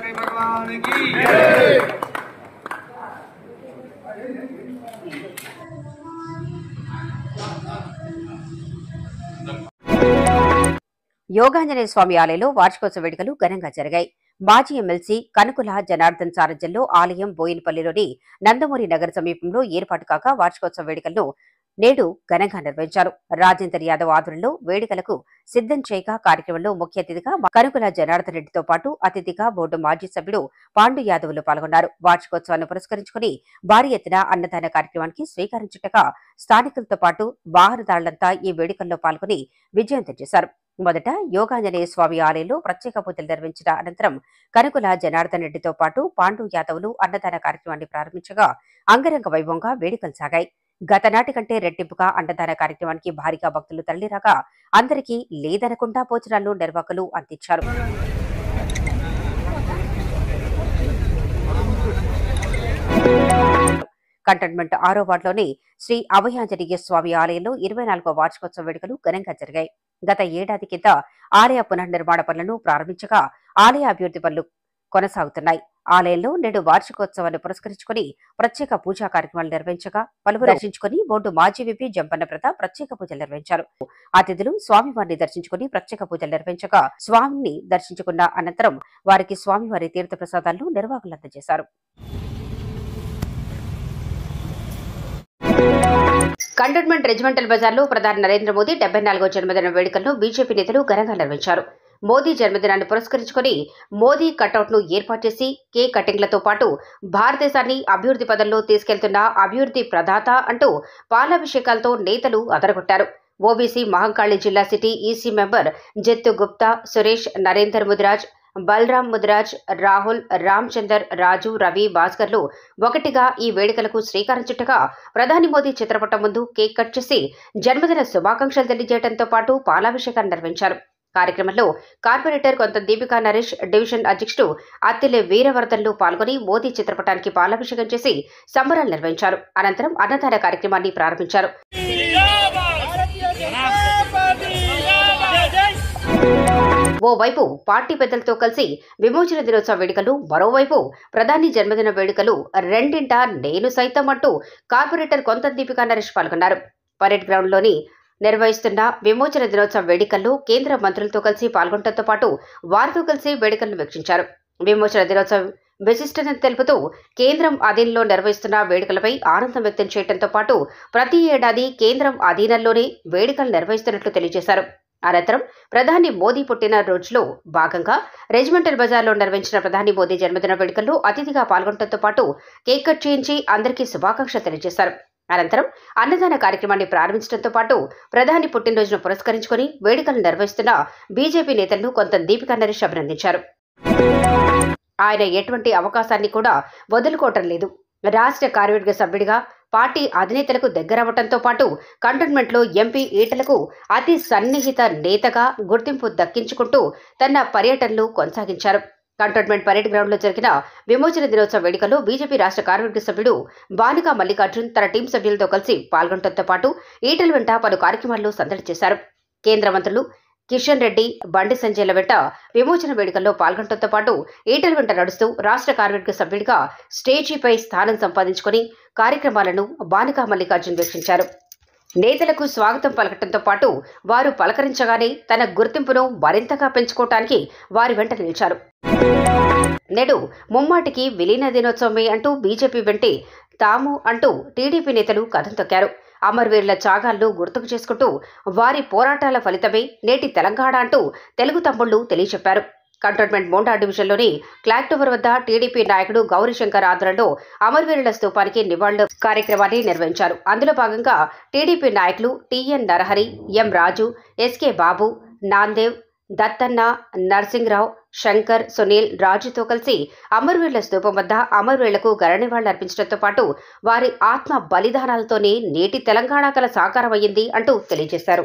Speaker 9: యోగాంజనేయ స్వామి ఆలయంలో వార్షికోత్సవ వేడుకలు ఘనంగా జరిగాయి మాజీ ఎమ్మెల్సీ కనుకుల జనార్దన్ సారథ్యంలో ఆలయం బోయినపల్లిలోని నందమూరి నగర సమీపంలో ఏర్పాటు కాగా వార్షికోత్సవ వేడుకలను నేడు ఘనంగా నిర్వహించారు రాజేందర్ యాదవ్ ఆధ్వర్యంలో వేడుకలకు సిద్ధం చేయగా కార్యక్రమంలో ముఖ్య అతిథిగా కనుకుల జనార్దన్ రెడ్డితో పాటు అతిథిగా బోర్డు మాజీ సభ్యుడు పాండు యాదవ్లు పాల్గొన్నారు వార్షికోత్సవాన్ని పురస్కరించుకుని భారీ ఎత్తున అన్నదాన కార్యక్రమానికి శ్రీకారం చుట్టగా స్థానికులతో పాటు వాహనదారులంతా ఈ వేడుకల్లో పాల్గొని విజయవంతం చేశారు మొదట యోగాంజనేయ స్వామి ఆలయంలో ప్రత్యేక పూజలు నిర్వహించిన అనంతరం కనుకుల జనార్దన్ రెడ్డితో పాటు పాండు యాదవులు అన్నదాన కార్యక్రమాన్ని ప్రారంభించగా అంగరంగ వైభవంగా వేడుకలు సాగాయి గత నాటి కంటే రెట్టింపుగా అన్నదాన కార్యక్రమానికి భారీగా భక్తులు తరలిరాగా అందరికీ లేదనకుండా భోజనాలను నిర్వాహకులు అందించారు కంటోన్మెంట్ ఆరో వార్డులోని శ్రీ అభయాంజనేయ స్వామి ఆలయంలో ఇరవై నాలుగో వార్షికోత్సవ వేడుకలు ఘనంగా జరిగాయి గత ఏడాది కింద ఆలయ పునర్నిర్మాణ పనులను ప్రారంభించగా ఆలయ అభివృద్ధి పనులు కొనసాగుతున్నాయి ఆలయంలో నేడు వార్షికోత్సవాన్ని పురస్కరించుకుని ప్రత్యేక పూజా కార్యక్రమాలు నిర్వహించగా పలువురు దర్శించుకుని బోర్డు మాజీ విపి జంపన్న ప్రతాప్ ప్రత్యేక పూజలు నిర్వహించారు అతిథులు స్వామివారిని దర్శించుకుని ప్రత్యేక పూజలు నిర్వహించగా స్వామిని దర్శించుకున్న అనంతరం వారికి స్వామివారి తీర్థ ప్రసాదాలను నిర్వాహకులు అందజేశారు కంటోన్మెంట్ రెజిమెంటల్ బజార్లో ప్రధాని నరేంద్ర మోదీ డెబ్బై నాలుగో జన్మదిన వేడుకలను బీజేపీ నేతలు ఘనంగా నిర్వహించారు మోదీ జన్మదినాన్ని పురస్కరించుకుని మోదీ కటౌట్ ను ఏర్పాటు చేసి కేక్ కటింగ్లతో పాటు భారతదేశాన్ని అభివృద్ధి పదంలో తీసుకెళ్తున్న అభివృద్ధి ప్రదాత అంటూ పాలాభిషేకాలతో నేతలు అదరగొట్టారు ఓబీసీ మహంకాళి జిల్లా city EC member Jattu Gupta Suresh Narender Mudiraj Balaram Mudiraj Rahul Ramachander Raju Ravi భాస్కర్లు ఒకటిగా ఈ వేడుకలకు శ్రీకారం చుట్టగా ప్రధాని మోదీ చిత్రపటం ముందు కేక్ కట్ చేసి జన్మదిన శుభాకాంక్షలు తెలియజేయడంతో పాటు పాలాభిషేకాన్ని నిర్వహించారు కార్యక్రమంలో కార్పొరేటర్ కొంత దీపికా నరేష్ డివిజన్ అధ్యక్షుడు అత్తిలే వీరవర్ధన్లు పాల్గొని మోదీ చిత్రపటానికి పాలాభిషేకం చేసి సంబరాలు నిర్వహించారు అనంతరం అన్నదాన కార్యక్రమాన్ని ప్రారంభించారు ఓవైపు పార్టీ పెద్దలతో కలిసి విమోచన దినోత్సవ వేడుకలు మరోవైపు ప్రధాని జన్మదిన వేడుకలు రెండింట నేను సైతం అంటూ కార్పొరేటర్ కొంత దీపికా నరేష్ పాల్గొన్నారు పరేడ్ గ్రౌండ్లోని నిర్వహిస్తున్న విమోచన దినోత్సవ వేడుకల్లో కేంద్ర మంత్రులతో కలిసి పాల్గొనడంతో పాటు వారితో కలిసి వేడుకలను వీక్షించారు విమోచన దినోత్సవం విశిష్టతను తెలుపుతూ కేంద్రం అధీనంలో నిర్వహిస్తున్న వేడుకలపై ఆనందం వ్యక్తం చేయడంతో పాటు ప్రతి ఏడాది కేంద్రం అధీనంలోనే వేడుకలు నిర్వహిస్తున్నట్లు తెలియజేశారు అనంతరం ప్రధాని మోదీ పుట్టిన రోజులో భాగంగా రెజిమెంటల్ బజార్లో నిర్వహించిన ప్రధాని మోదీ జన్మదిన వేడుకల్లో అతిథిగా పాల్గొనడంతో పాటు కేక్ కట్ చేయించి అందరికీ శుభాకాంక్షలు తెలియజేశారు అనంతరం అన్నదాన కార్యక్రమాన్ని ప్రారంభించడంతో పాటు ప్రధాని పుట్టినరోజును పురస్కరించుకుని వేడుకలు నిర్వహిస్తున్న బీజేపీ నేతలను కొంత దీపికా నరేష్ అభినందించారు ఆయన ఎటువంటి అవకాశాన్ని కూడా వదులుకోవటం లేదు రాష్ట్ర కార్యవర్గ సభ్యుడిగా పార్టీ అధినేతలకు దగ్గరవ్వడంతో పాటు కంటోన్మెంట్లో ఎంపీ ఈటలకు అతి సన్నిహిత నేతగా గుర్తింపు దక్కించుకుంటూ తన పర్యటనలు కొనసాగించారు కంటోన్మెంట్ పరేడ్ గ్రౌండ్లో జరిగిన విమోచన దినోత్సవ వేడుకలో బీజేపీ రాష్ట్ర కార్యవర్గ సభ్యుడు బాలికా మల్లికార్జున్ తన టీం సభ్యులతో కలిసి పాల్గొనడంతో పాటు ఈటల వెంట పలు కార్యక్రమాల్లో సందడి చేశారు కేంద్ర మంత్రులు కిషన్ రెడ్డి బండి సంజయ్ల వెంట విమోచన వేడుకల్లో పాల్గొనడంతో పాటు ఈటల వెంట నడుస్తూ రాష్ట్ర కార్యవర్గ సభ్యుడిగా స్టేజీపై స్థానం సంపాదించుకుని కార్యక్రమాలను బాలికా మల్లికార్జున్ వీక్షించారు నేతలకు స్వాగతం పలకటంతో పాటు వారు పలకరించగానే తన గుర్తింపును మరింతగా పెంచుకోవటానికి వారి వెంట నిలిచారు నేడు ముమ్మాటికి విలీన దినోత్సవమే అంటూ బీజేపీ వెంటే తాము అంటూ టీడీపీ నేతలు కథం తొక్కారు అమరవీరుల త్యాగాలను గుర్తుకు చేసుకుంటూ వారి పోరాటాల ఫలితమే నేటి తెలంగాణ అంటూ తెలుగు తమ్ముళ్లు తెలియచెప్పారు కంటోన్మెంట్ మోండా డివిజన్లోని క్లాక్ టవర్ వద్ద టీడీపీ నాయకుడు గౌరీశంకర్ ఆధ్వర్యంలో అమరవీరుల స్తూపానికి నివాళుల కార్యక్రమాన్ని నిర్వహించారు అందులో భాగంగా టీడీపీ నాయకులు TN Narahari M Raju SK Babu Namdev Dattanna Narsingrao Shankar Sunil రాజుతో కలిసి అమరవీరుల స్తూపం వద్ద అమరవీరులకు గరణివాళ్లు అర్పించడంతో పాటు వారి ఆత్మ బలిదానాలతోనే నేటి తెలంగాణ కల సాకారమయ్యింది అంటూ తెలియజేశారు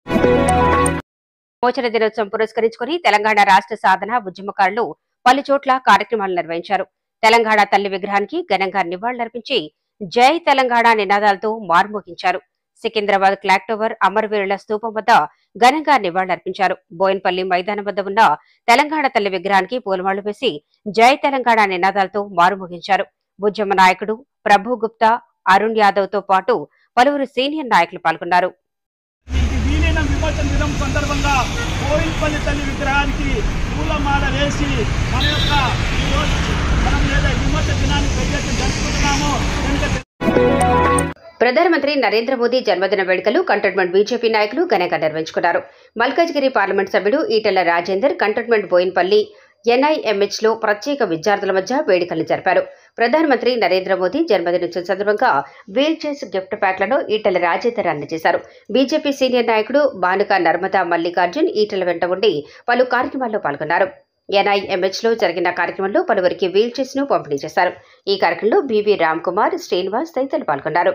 Speaker 9: మోచన దినోత్సవం పురస్కరించుకుని తెలంగాణ రాష్ట్ర సాధన ఉద్యమకారులు పలు చోట్ల కార్యక్రమాలు నిర్వహించారు తెలంగాణ తల్లి విగ్రహానికి ఘనంగా నివాళులర్పించి జై తెలంగాణ నినాదాలతో మార్మోగించారు సికింద్రాబాద్ క్లాక్ టవర్ అమరవీరుల స్తూపం వద్ద ఘనంగా నివాళులర్పించారు బోయిన్పల్లి మైదానం వద్ద ఉన్న తెలంగాణ తల్లి విగ్రహానికి పూలమాళ్లు వేసి జై తెలంగాణ నినాదాలతో మారుమోగించారు ఉద్యమ నాయకుడు ప్రభు గుప్తా అరుణ్ యాదవ్ తో పాటు పలువురు సీనియర్ నాయకులు పాల్గొన్నారు
Speaker 10: ఇది వీలైన విమోచన దినం సందర్భంగా కోయిల్పల్లి తల్లి విగ్రహానికి పూలమాల వేసి మన యొక్క ఈరోజు మనం లేదా విమోచన దినాన్ని ప్రత్యేకంగా జరుపుకుంటున్నామో కనుక
Speaker 9: ప్రధానమంత్రి నరేంద్ర మోదీ జన్మదిన వేడుకలు కంటోన్మెంట్ బీజేపీ నాయకులు ఘనంగా నిర్వహించుకున్నారు మల్కాజ్గిరి పార్లమెంట్ సభ్యుడు ఈటెల రాజేందర్ కంటోన్మెంట్ బోయిన్పల్లి ఎన్ఐఎంహెచ్ లో ప్రత్యేక విద్యార్థుల మధ్య వేడుకలు జరిపారు ప్రధానమంత్రి నరేంద్ర మోదీ జన్మదినోత్సవం సందర్భంగా వీల్ చైర్స్ గిఫ్ట్ ప్యాక్లను ఈటెల రాజేందర్ అందజేశారు బీజేపీ సీనియర్ నాయకుడు బానుక నర్మదా మల్లికార్జున్ ఈటెల వెంట ఉండి పలు కార్యక్రమాల్లో పాల్గొన్నారు ఎన్ఐఎంహెచ్ లో జరిగిన కార్యక్రమంలో పలువురికి వీల్ చైర్స్ ను పంపిణీ చేశారు ఈ కార్యక్రమంలో బీవీ రామ్ కుమార్ శ్రీనివాస్ తదితరులు పాల్గొన్నారు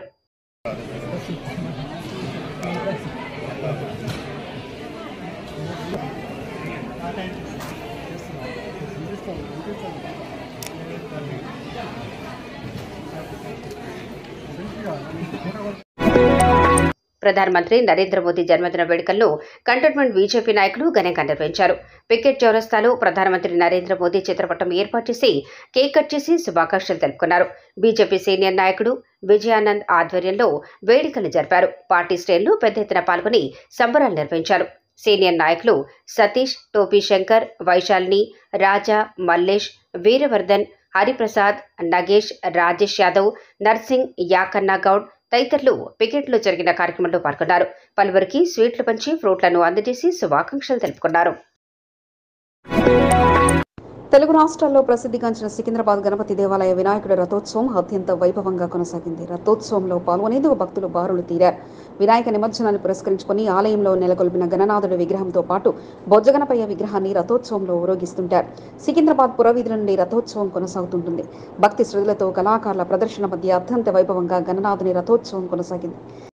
Speaker 9: ప్రధానమంత్రి నరేంద్ర మోదీ జన్మదిన వేడుకలను కంటోన్మెంట్ బీజేపీ నాయకులు ఘనంగా నిర్వహించారు పికెట్ చౌరస్తాలో ప్రధానమంత్రి నరేంద్ర మోదీ చిత్రపటం ఏర్పాటు చేసి కేక్ కట్ చేసి శుభాకాంక్షలు తెలుపుకున్నారు బీజేపీ సీనియర్ నాయకుడు విజయానంద్ ఆధ్వర్యంలో వేడుకలు జరిపారు పార్టీ శ్రేణులు పెద్ద ఎత్తున పాల్గొని సంబరాలు నిర్వహించారు సీనియర్ నాయకులు సతీష్ టోపీ శంకర్ వైశాలిని రాజా మల్లేష్ వీరవర్ధన్ హరిప్రసాద్ నగేష్ రాజేష్ యాదవ్ నర్సింగ్ యాకన్నా గౌడ్ తదితరులు పికెట్లో జరిగిన కార్యక్రమంలో పాల్గొన్నారు పలువురికి స్వీట్లు పంచి ఫ్రూట్లను అందజేసి శుభాకాంక్షలు తెలుపుకున్నారు
Speaker 1: తెలుగు రాష్ట్రాల్లో ప్రసిద్ధిగాంచిన సికింద్రాబాద్ గణపతి దేవాలయ వినాయకుడి రథోత్సవం అత్యంత వైభవంగా కొనసాగింది రథోత్సవంలో పాల్గొనేందుకు భక్తులు బారులు తీరారు వినాయక నిమజ్జనాన్ని పురస్కరించుకుని ఆలయంలో నెలకొల్పిన గణనాథుడి విగ్రహంతో పాటు బొజ్జగణపయ్య విగ్రహాన్ని రథోత్సవంలో ఊరేగిస్తుంటారు సికింద్రాబాద్ పురవీధుల నుండి రథోత్సవం కొనసాగుతుంటుంది భక్తి శ్రద్ధలతో కళాకారుల ప్రదర్శన మధ్య అత్యంత వైభవంగా గణనాథుని రథోత్సవం కొనసాగింది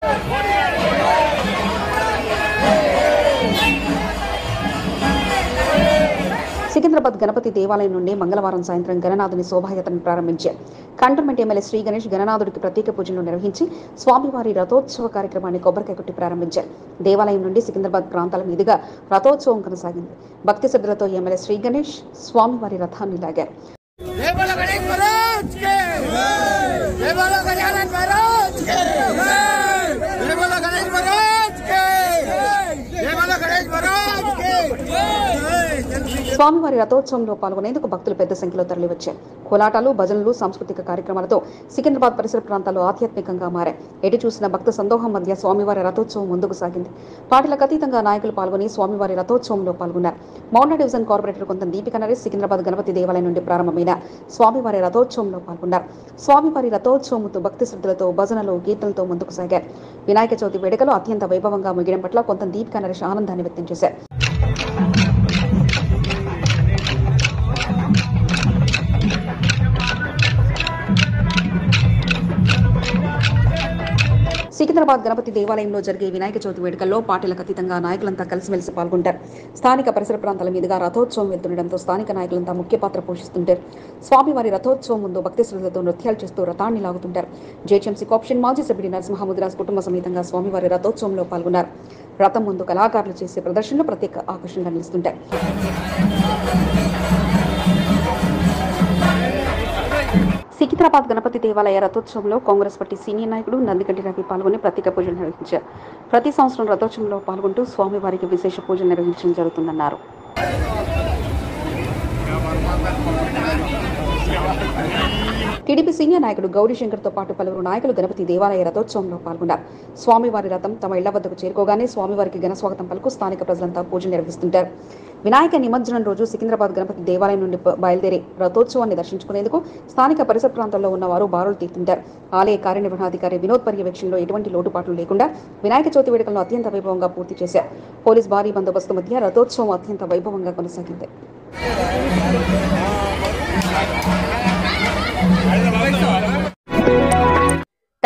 Speaker 1: సికింద్రాబాద్ గణపతి దేవాలయం నుండి మంగళవారం సాయంత్రం గణనాథుని శోభాయాత్రను ప్రారంభించారు కంటోన్మెంట్ ఎమ్మెల్యే శ్రీ గణేష్ గణనాథుడికి ప్రత్యేక పూజలు నిర్వహించి స్వామివారి రథోత్సవ కార్యక్రమాన్ని కొబ్బరికాయ కొట్టి ప్రారంభించారు దేవాలయం నుండి సికింద్రాబాద్ ప్రాంతాల మీదుగా రథోత్సవం కొనసాగింది భక్తి శ్రద్ధలతో ఎమ్మెల్యే శ్రీ గణేష్ స్వామివారి రథాన్ని లాగారు స్వామివారి రథోత్సవంలో పాల్గొనేందుకు భక్తులు పెద్ద సంఖ్యలో తరలివచ్చారు కోలాటాలు భజనలు సాంస్కృతిక కార్యక్రమాలతో సికింద్రాబాద్ పరిసర ప్రాంతాలు ఆధ్యాత్మికంగా మారాయి ఎటు చూసిన భక్త సందోహం మధ్య స్వామివారి రథోత్సవం ముందుకు సాగింది పార్టీలకు అతీతంగా నాయకులు పాల్గొని స్వామివారి రథోత్సవంలో పాల్గొన్నారు మౌండ డివిజన్ కార్పొరేటర్ కొంత దీపిక నరేష్ సికింద్రాబాద్ గణపతి దేవాలయం నుండి ప్రారంభమైన స్వామివారి రథోత్సవంలో పాల్గొన్నారు స్వామివారి రథోత్సవంతో భక్తి శ్రద్ధలతో భజనలు కీర్తనలతో ముందుకు సాగారు వినాయక చవితి వేడుకలు అత్యంత వైభవంగా ముగియడం పట్ల కొంత దీపిక నరేష్ ఆనందాన్ని వ్యక్తం చేశారు సికింద్రాబాద్ గణపతి దేవాలయంలో జరిగే వినాయక చవితి వేడుకల్లో పార్టీలకు అతీతంగా నాయకులంతా కలిసిమెలిసి పాల్గొంటారు స్థానిక పరిసర ప్రాంతాల మీదుగా రథోత్సవం వెళ్తుండటంతో స్థానిక నాయకులంతా ముఖ్య పాత్ర పోషిస్తుంటారు స్వామివారి రథోత్సవం ముందు భక్తి శ్రద్ధలతో నృత్యాలు చేస్తూ రథాన్ని లాగుతుంటారు జేహెచ్ఎంసీ కోప్షన్ మాజీ సభ్యుడి నరసింహముద్రాజ్ కుటుంబ సమేతంగా స్వామివారి రథోత్సవంలో పాల్గొన్నారు రథం ముందు కళాకారులు చేసే ప్రదర్శనలు ప్రత్యేక ఆకర్షణగా నిలుస్తుంటాయి సికింద్రాబాద్ గణపతి దేవాలయ రథోత్సవంలో కాంగ్రెస్ పార్టీ సీనియర్ నాయకుడు నందిగంటి రవి పాల్గొని ప్రత్యేక పూజలు నిర్వహించారు ప్రతి సంవత్సరం రథోత్సవంలో పాల్గొంటూ స్వామివారికి విశేష పూజలు నిర్వహించడం జరుగుతుందన్నారు టీడీపీ సీనియర్ నాయకుడు గౌరీశంకర్తో పాటు పలువురు నాయకులు గణపతి దేవాలయ రథోత్సవంలో పాల్గొన్నారు స్వామివారి రథం తమ ఇళ్ల వద్దకు చేరుకోగానే స్వామివారికి ఘన స్వాగతం పలుకు స్థానిక ప్రజలంతా పూజలు నిర్వహిస్తుంటారు వినాయక నిమజ్జనం రోజు సికింద్రాబాద్ గణపతి దేవాలయం నుండి బ- బయలుదేరి రథోత్సవాన్ని దర్శించుకునేందుకు స్థానిక పరిసర ప్రాంతాల్లో ఉన్న వారు బారులు తీస్తుంటారు ఆలయ కార్యనిర్వహణాధికారి వినోద్ పర్యవేక్షణలో ఎటువంటి లోటుపాట్లు లేకుండా వినాయక చవితి వేడుకలను అత్యంత వైభవంగా పూర్తి చేశారు పోలీస్ భారీ బందోబస్తు మధ్య రథోత్సవం అత్యంత వైభవంగా కొనసాగింది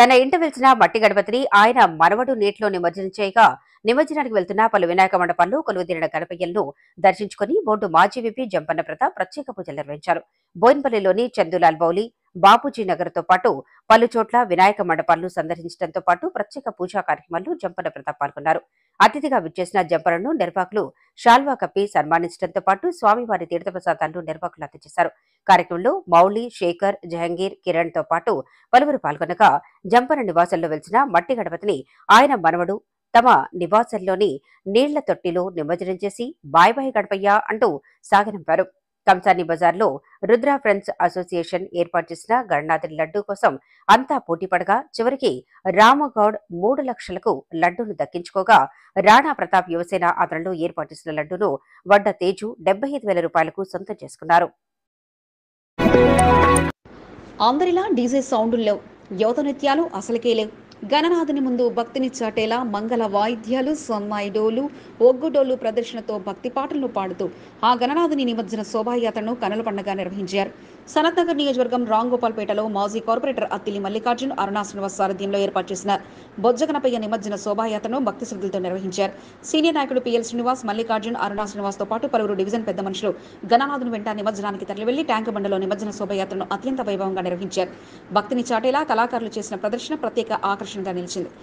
Speaker 9: తన ఇంట వెలిసిన మట్టి గణపతిని ఆయన మనవడు నీటిలో నిమజ్జనం చేయగా నిమజ్జనానికి వెళ్తున్న పలు వినాయక మండపాల్లో కొలువుదీరిన గణపయ్యలను దర్శించుకుని బోర్డు మాజీ విపి జంపన్న ప్రతాప్ ప్రత్యేక పూజలు నిర్వహించారు బోయిన్పల్లిలోని చందులాల్ బౌలి బాపూజీ నగర్ తో పాటు పలు చోట్ల వినాయక మండపాలను సందర్శించడంతో పాటు ప్రత్యేక పూజా కార్యక్రమాల్లో జంపన్న ప్రతాప్ పాల్గొన్నారు అతిథిగా విచ్చేసిన జంపనను నిర్వాహకులు షాల్వా కప్పి సన్మానించడంతో పాటు స్వామివారి తీర్థప్రసాదాలను నిర్వాహకులు అందజేశారు కార్యక్రమంలో మౌలి శేఖర్ జహంగీర్ కిరణ్ తో పాటు పలువురు పాల్గొనగా జంపన నివాసంలో వెలిసిన మట్టి గణపతిని ఆయన మనవడు తమ నివాసంలోని నీళ్ల తొట్టిలో నిమజ్జనం చేసి బాయ్ బాయ్ గణపయ్య అంటూ సాగనంపారు కంసాని బజార్లో రుద్ర ఫ్రెండ్స్ అసోసియేషన్ ఏర్పాటు చేసిన గణనాథుని లడ్డూ కోసం అంతా పోటీపడగా చివరికి రామగౌడ్ మూడు లక్షలకు లడ్డూను దక్కించుకోగా రాణా ప్రతాప్ యువసేన ఆదరణలో ఏర్పాటు చేసిన లడ్డూను వడ్డ తేజు డెబ్బై ఐదు వేల రూపాయలకు సొంతం చేసుకున్నారు
Speaker 1: అందరిలా డీజే సౌండ్లు లేవు యువత నృత్యాలు అసలుకే లేవు గణనాథుని ముందు భక్తిని చాటేలా మంగళ వాయిద్యాలు సన్నాయి డోలు ఒగ్గుడోలు ప్రదర్శనతో భక్తి పాటలను పాడుతూ ఆ గణనాథుని నిమజ్జన శోభాయాత్రను కనుల పండుగ నిర్వహించారు సనత్ నగర్ నియోజకవర్గం రాంగోపాల్పేటలో మాజీ కార్పొరేటర్ అత్తిలి మల్లికార్జున్ అరుణా శ్రీనివాస్ సారథ్యంలో ఏర్పాటు చేసిన బొజ్జగనపయ్య నిమజ్జన శోభాయాత్రను భక్తి శ్రద్ధలతో నిర్వహించారు సీనియర్ నాయకుడు పిఎల్ శ్రీనివాస్ మల్లికార్జున్ అరుణా శ్రీనివాస్ తో పాటు పలువురు డివిజన్ పెద్ద మనుషులు గణనాథుని వెంట నిమజ్జనానికి తరలివెళ్లి ట్యాంకు బండలో నిమజ్జన శోభయాత్రను అత్యంత వైభవంగా నిర్వహించారు భక్తిని చాటేలా కళాకారులు చేసిన ప్రదర్శన ప్రత్యేక ఆకర్షణగా నిలిచింది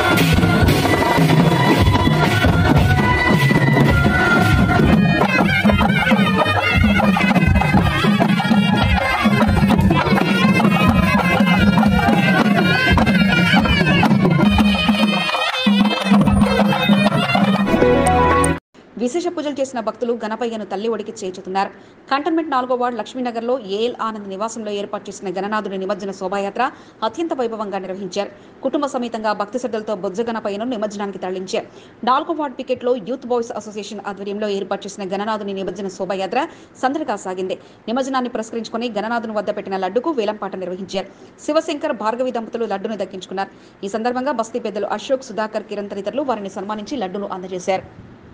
Speaker 1: విశేష పూజలు చేసిన భక్తులు గణపయ్యను తల్లి ఒడికి చేర్చుతున్నారు కంటోన్మెంట్ నాలుగో వార్డు లక్ష్మీనగర్లో ఏఎల్ ఆనంద్ నివాసంలో ఏర్పాటు చేసిన గణనాథుని నిమజ్జన శోభాయాత్ర అత్యంత వైభవంగా నిర్వహించారు కుటుంబ సమేతంగా భక్తి శ్రద్ధలతో బొజ్జ గణపయ్యను నిమజ్జనానికి తరలించారు నాలుగో వార్డు పికెట్లో యూత్ బాయ్స్ అసోసియేషన్ ఆధ్వర్యంలో ఏర్పాటు చేసిన గణనాథుని నిమజ్జన శోభాయాత్ర సందడిగా సాగింది నిమజ్జనాన్ని పురస్కరించుకుని గణనాథుని వద్ద పెట్టిన లడ్డుకు వేలంపాట నిర్వహించారు శివశంకర్ భార్గవి దంపతులు లడ్డును దక్కించుకున్నారు ఈ సందర్భంగా బస్తీ పెద్దలు అశోక్ సుధాకర్ కిరణ్ తదితరులు వారిని సన్మానించి లడ్డును అందజేశారు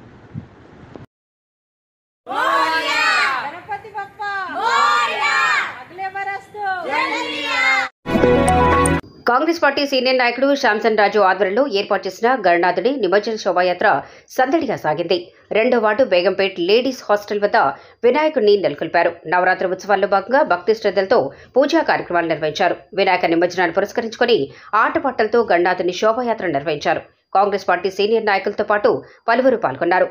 Speaker 3: गणपति बप्पा अगले बरस तो
Speaker 9: కాంగ్రెస్ పార్టీ సీనియర్ నాయకుడు శాంసన్ రాజు ఆధ్వర్యంలో ఏర్పాటు చేసిన గణనాథుని నిమజ్జన శోభాయాత్ర సందడిగా సాగింది రెండో వార్డు బేగంపేట్ లేడీస్ హాస్టల్ వద్ద వినాయకుడిని నెలకొల్పారు నవరాత్రి ఉత్సవాల్లో భాగంగా భక్తి శ్రద్ధలతో పూజా కార్యక్రమాలు నిర్వహించారు వినాయక నిమజ్జనాన్ని పురస్కరించుకొని ఆటపాటలతో గణనాథుని శోభాయాత్ర నిర్వహించారు కాంగ్రెస్ పార్టీ సీనియర్ నాయకులతో పాటు పలువురు పాల్గొన్నారు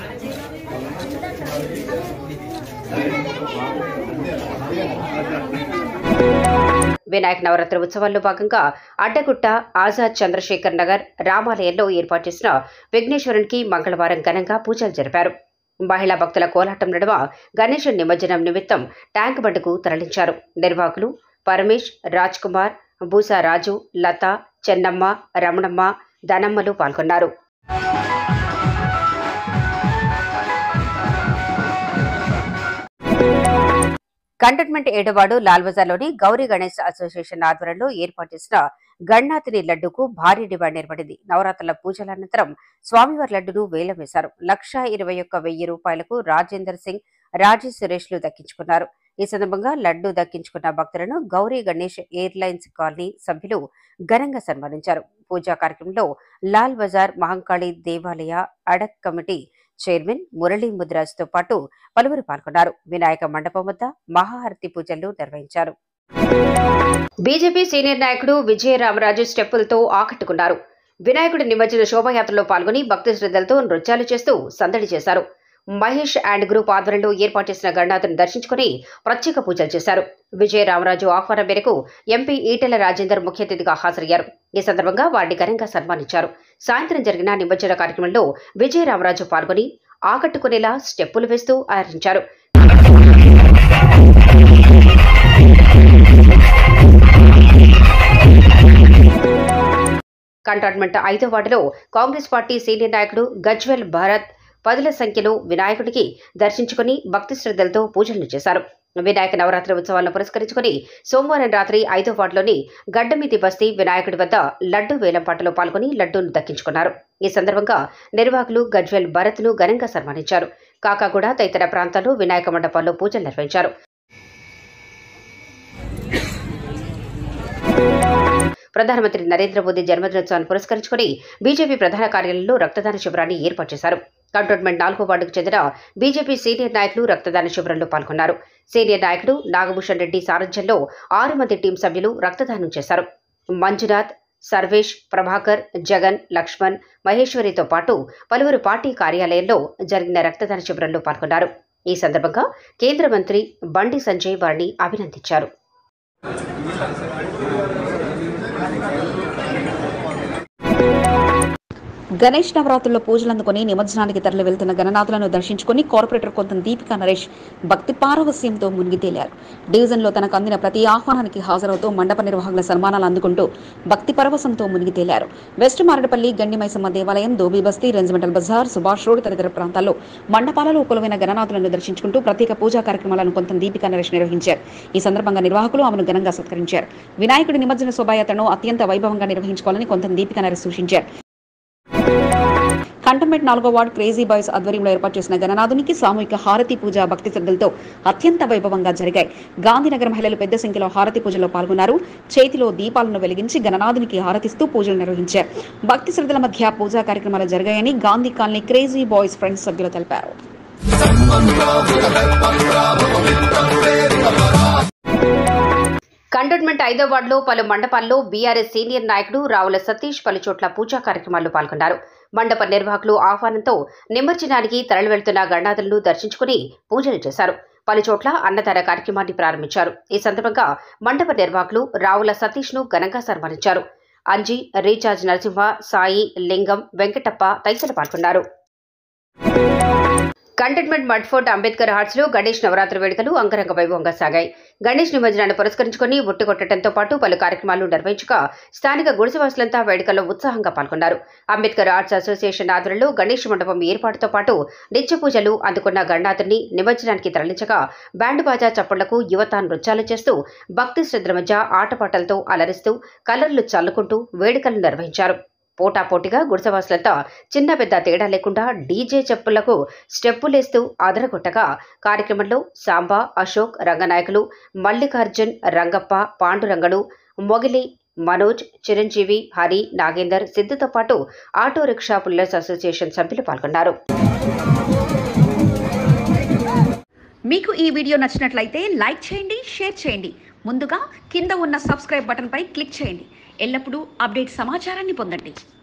Speaker 9: వినాయక నవరాత్రి ఉత్సవాల్లో భాగంగా అడ్డగుట్ట ఆజాద్ చంద్రశేఖర్ నగర్ రామాలయంలో ఏర్పాటు చేసిన విఘ్నేశ్వరునికి మంగళవారం ఘనంగా పూజలు జరిపారు మహిళా భక్తుల కోలాటం నడుమ గణేష్ నిమజ్జనం నిమిత్తం ట్యాంక్ బండ్కు తరలించారు నిర్వాహకులు పరమేష్ రాజ్ కుమార్ బూసా రాజు లత చెన్నమ్మ రమణమ్మ ధనమ్మలు పాల్గొన్నారు కంటోన్మెంట్ ఏడవాడు లాల్ బజార్లోని గౌరీ గణేష్ అసోసియేషన్ ఆధ్వర్యంలో ఏర్పాటు చేసిన గణనాథుని లడ్డుకు భారీ డిమాండ్ ఏర్పడింది నవరాత్రుల పూజల అనంతరం స్వామివారి లడ్డును వేలం వేశారు లక్ష ఇరవై ఒక్క వెయ్యి రూపాయలకు రాజేందర్ సింగ్ రాజీ సురేష్లు దక్కించుకున్నారు ఈ సందర్భంగా లడ్డు దక్కించుకున్న భక్తులను గౌరీ గణేష్ ఎయిర్లైన్స్ కాలనీ సభ్యులు ఘనంగా సన్మానించారు పూజా కార్యక్రమంలో లాల్ బజార్ మహంకాళి దేవాలయ ad hoc committee chairman Murali Mudraj తో పాటు పలువురు పాల్గొన్నారు వినాయక మండపం వద్ద మహాహారతి పూజలు నిర్వహించారు బీజేపీ సీనియర్ నాయకుడు విజయ రామరాజు స్టెప్పులతో ఆకట్టుకున్నారు వినాయకుడి నిమజ్జన శోభాయాత్రలో పాల్గొని భక్తి శ్రద్ధలతో నృత్యాలు చేస్తూ సందడి చేశారు మహేష్ అండ్ గ్రూప్ ఆధ్వర్యంలో ఏర్పాటు చేసిన గణనాథుని దర్శించుకుని ప్రత్యేక పూజలు చేశారు విజయ రామరాజు ఆహ్వానం మేరకు ఎంపీ ఈటెల రాజేందర్ ముఖ్య అతిథిగా హాజరయ్యారు ఈ సందర్భంగా వారిని ఘనంగా సన్మానించారు సాయంత్రం జరిగిన నిమజ్జన కార్యక్రమంలో విజయ రామరాజు పాల్గొని ఆకట్టుకునేలా స్టెప్పులు వేస్తూ ఆదరించారు కంటోన్మెంట్ ఐదో వార్డులో కాంగ్రెస్ పార్టీ సీనియర్ నాయకుడు గజ్వెల్ భారత్ పదుల సంఖ్యలో వినాయకుడికి దర్శించుకుని భక్తి శ్రద్ధలతో పూజలు చేశారు వినాయక నవరాత్రి ఉత్సవాలను పురస్కరించుకుని సోమవారం రాత్రి ఐదో వార్డులోని గడ్డమీది బస్తీ వినాయకుడి వద్ద లడ్డు వేలంపాటలో పాల్గొని లడ్డూను దక్కించుకున్నారు ఈ సందర్భంగా నిర్వాహకులు గజ్వెల్ భరత్ను ఘనంగా సన్మానించారు కాకాగూడ తదితర ప్రాంతాల్లో వినాయక మండపాల్లో పూజలు నిర్వహించారు ప్రధానమంత్రి నరేంద్ర మోదీ జన్మదినోత్సవాన్ని పురస్కరించుకుని బీజేపీ ప్రధాన కార్యాలయంలో రక్తదాన శిబిరాన్ని ఏర్పాటు చేశారు కంటోన్మెంట్ నాలుగో వార్డుకు చెందిన బీజేపీ సీనియర్ నాయకులు రక్తదాన శిబిరంలో పాల్గొన్నారు సీనియర్ నాయకుడు నాగభూషణ్ రెడ్డి సారథ్యంలో ఆరు మంది టీం సభ్యులు రక్తదానం చేశారు మంజునాథ్ సర్వేష్ ప్రభాకర్ జగన్ లక్ష్మణ్ మహేశ్వరితో పాటు పలువురు పార్టీ కార్యాలయంలో జరిగిన రక్తదాన శిబిరంలో పాల్గొన్నారు ఈ సందర్భంగా కేంద్ర మంత్రి బండి సంజయ్ వారిని అభినందించారు
Speaker 1: గణేష్ నవరాత్రుల్లో పూజలు అందుకుని నిమజ్జనానికి తరలి వెళ్తున్న గణనాథులను దర్శించుకుని కార్పొరేటర్ కొంత దీపికా నరేష్ భక్తి పారవస్యంతో మునిగి తేలారు డివిజన్లో తనకు అందిన ప్రతి ఆహ్వానానికి హాజరవుతూ మండప నిర్వాహకుల సన్మానాలు అందుకుంటూ భక్తి పరవశంతో మునిగి తేలారు వెస్ట్ మారడపల్లి గండిమైసమ్మ దేవాలయం దోబీ బస్తీ రెజిమెంటల్ బజార్ సుభాష్ రోడ్ తదితర ప్రాంతాల్లో మండపాలలో కొలువైన గణనాథులను దర్శించుకుంటూ ప్రత్యేక పూజా కార్యక్రమాలను కొంత దీపికా నరేష్ నిర్వహించారు ఈ సందర్భంగా నిర్వాహకులు ఆమెను ఘనంగా సత్కరించారు వినాయకుడి నిమజ్జన శోభాయాత్రను అత్యంత వైభవంగా నిర్వహించుకోవాలని కొంత దీపికా నరేష్ సూచించారు కంటోన్మెంట్ నాలుగో వార్డు క్రేజీ బాయ్స్ ఆధ్వర్యంలో ఏర్పాటు చేసిన గణనాథునికి సామూహిక హారతి పూజ భక్తి శ్రద్ధలతో అత్యంత వైభవంగా జరిగాయి గాంధీనగర్ మహిళలు పెద్ద సంఖ్యలో హారతి పూజలో పాల్గొన్నారు చేతిలో దీపాలను వెలిగించి గణనాథునికి హారతిస్తూ పూజలు నిర్వహించారు భక్తి శ్రద్ధల మధ్య పూజా కార్యక్రమాలు జరిగాయని Gandhi colony crazy boys friends సభ్యులు తెలిపారు
Speaker 9: కంటోన్మెంట్ ఐదో వార్డులో పలు మండపాల్లో బీఆర్ఎస్ సీనియర్ నాయకుడు రావుల సతీష్ పలు చోట్ల పూజా కార్యక్రమాల్లో పాల్గొన్నారు మండప నిర్వాహకులు ఆహ్వానంతో నిమజ్జనానికి తరలి వెళ్తున్న గణనాథులను దర్శించుకుని పూజలు చేశారు పలు చోట్ల అన్నదాన కార్యక్రమాన్ని ప్రారంభించారు ఈ సందర్భంగా మండప నిర్వాహకులు రావుల సతీష్ ను ఘనంగా సన్మానించారు అంజీ రీఛార్జ్ నరసింహ సాయి లింగం వెంకటప్ప తదితరులు పాల్గొన్నారు కంటోన్మెంట్ మడ్ఫోర్ట్ అంబేద్కర్ హార్ట్స్ లో గణేష్ నవరాత్రి వేడుకలు అంగరంగ వైభవంగా సాగాయి గణేష్ నిమజ్జనాన్ని పురస్కరించుకుని ఉట్టి కొట్టడంతో పాటు పలు కార్యక్రమాలు నిర్వహించగా స్థానిక గుడిసెవాసులంతా వేడుకల్లో ఉత్సాహంగా పాల్గొన్నారు అంబేద్కర్ ఆర్ట్స్ అసోసియేషన్ ఆధ్వర్యంలో గణేష్ మండపం ఏర్పాటుతో పాటు నిత్య పూజలు అందుకున్న గణనాథుని నిమజ్జనానికి తరలించగా బ్యాండ్ బాజా చప్పళ్లకు యువత నృత్యాలు చేస్తూ భక్తి శ్రద్ధల మధ్య ఆటపాటలతో అలరిస్తూ కలర్లు చల్లుకుంటూ వేడుకలు నిర్వహించారు పోటాపోటీగా గుడిసెవాసులంతా చిన్న పెద్ద తేడా లేకుండా డీజే చెప్పులకు స్టెప్పులేస్తూ అదరగొట్టగా కార్యక్రమంలో సాంబా అశోక్ రంగనాయకులు మల్లికార్జున్ రంగప్ప పాండురంగడు మొగిలి మనోజ్ చిరంజీవి హరి నాగేందర్ సిద్ధుతో పాటు ఆటో రిక్షా పుల్లర్స్ అసోసియేషన్ సభ్యులు పాల్గొన్నారు
Speaker 1: మీకు ఈ వీడియో నచ్చినట్లయితే లైక్ చేయండి షేర్ చేయండి ముందుగా కింద ఉన్న సబ్స్క్రైబ్ బటన్పై క్లిక్ చేయండి ఎల్లప్పుడూ అప్డేట్ సమాచారాన్ని పొందండి